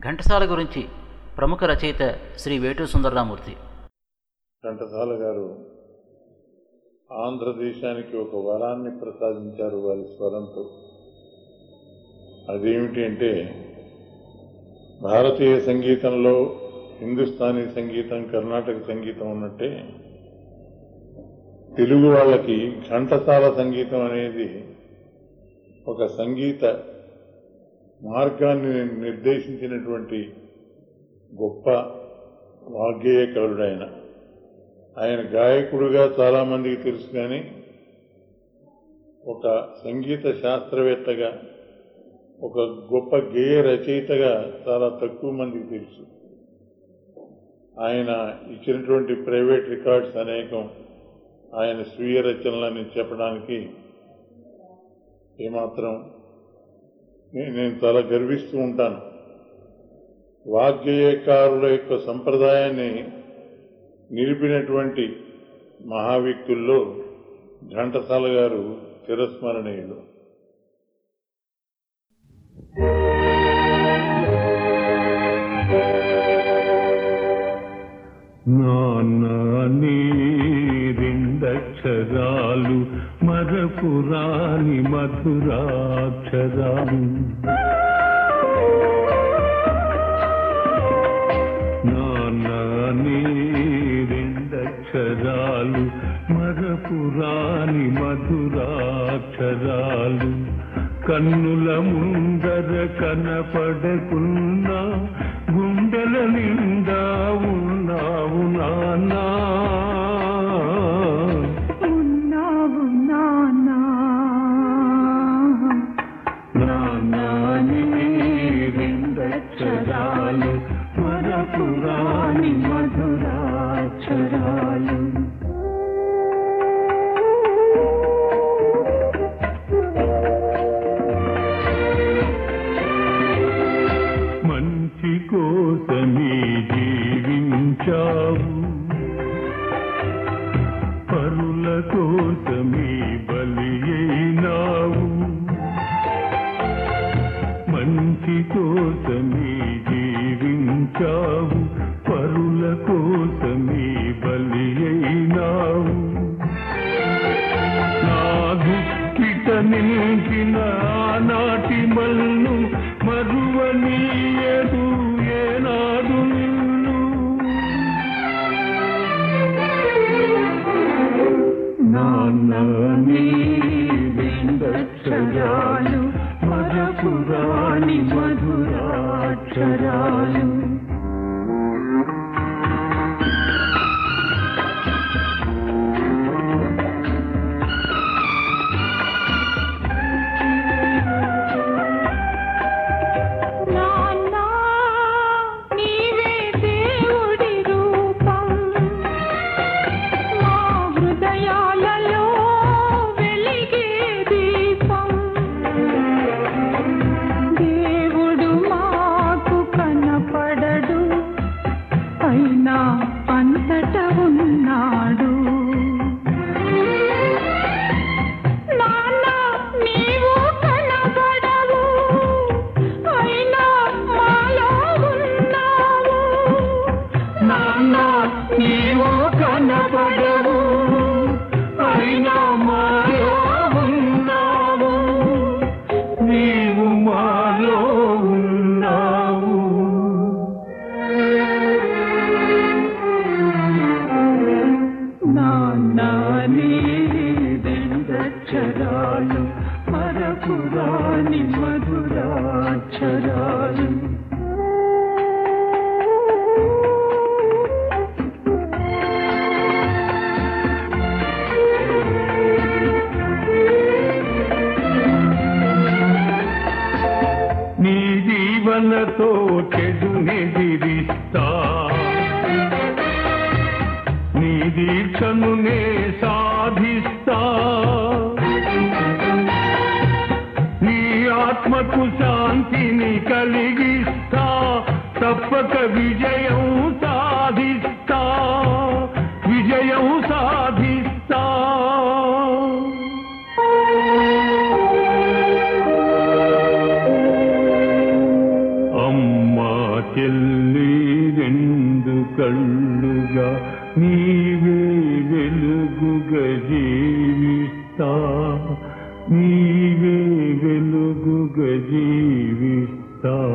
ఘంటసాల గురించి ప్రముఖ రచయిత శ్రీ వేటు సుందరరామూర్తి ఘంటసాల గారు ఆంధ్రదేశానికి ఒక వరాన్ని ప్రసాదించారు వారి స్వరంతో అదేమిటి అంటే భారతీయ సంగీతంలో హిందుస్థానీ సంగీతం కర్ణాటక సంగీతం ఉన్నట్టే తెలుగు వాళ్ళకి ఘంటసాల సంగీతం అనేది ఒక సంగీత మార్గాన్ని నిర్దేశించినటువంటి గొప్ప వాగ్గేయకారుడు ఆయన ఆయన గాయకుడుగా చాలా మందికి తెలుసు కానీ ఒక సంగీత శాస్త్రవేత్తగా ఒక గొప్ప గేయ రచయితగా చాలా తక్కువ మందికి తెలుసు ఆయన ఇచ్చినటువంటి ప్రైవేట్ రికార్డ్స్ అనేకం ఆయన స్వీయ రచనలని చెప్పడానికి ఏమాత్రం నే- నేను చాలా గర్విస్తూ ఉంటాను వాగ్గేయకారుల యొక్క సంప్రదాయాన్ని నిలిపినటువంటి మహావ్యక్తుల్లో ఘంటసాల గారు చిరస్మరణీయులు నాని రెండక్షరాలు మరపురాని మధురాక్షరాలు నాని రెండక్షరాలు మరపురాని మధురాక్షరాలు కన్నుల ముందర కనపడకున్నా గుండెల నిండా ఉన్నావు నాన్నా ఉన్నావు నానా నానాని రెండక్షరాలు మరపురాని మధురాక్షరాలు మంచి కోసమే జీవించావు పరుల కోసమే బలి అయినావు మంచి కోసమే జీవించావు పరుల కోసమే బలి అయినావు నా దుఃఖిట నింపిన ఆనాటి మల్లు మరువనీయదు ఏనాడు నిన్ను నాన్నని రెండక్షరాలు మరపురాణి మధురాక్షరాలు నాన్నా నీవే దేవుడి రూపం మా హృదయాలలో వెలిగే దీపం దేవుడు మాకు కనపడడు అయినా అంతట ఉన్నాడు నాన్న నీవు కనబడవు అయినా మాలో ఉన్నావు నాన్న నీవు కనపడవు అయినా మాలో ఉన్నావు నీవు మాలో ఉన్నావు నాన్న నీ రెండక్షరాలు మరపురాని మధురాక్షరాలు నీ జీవనతో చెడునెదిరిస్తా నీ దీక్షను నే సాధిస్తా నీ ఆత్మకు శాంతిని కలిగిస్తా తప్పక విజయం సాధిస్తా విజయం సాధిస్తా చెల్లి రెండు కళ్ళుగా నీవే వెలుగుగా జీవిస్తా నీవే వెలుగుగా జీవిస్తా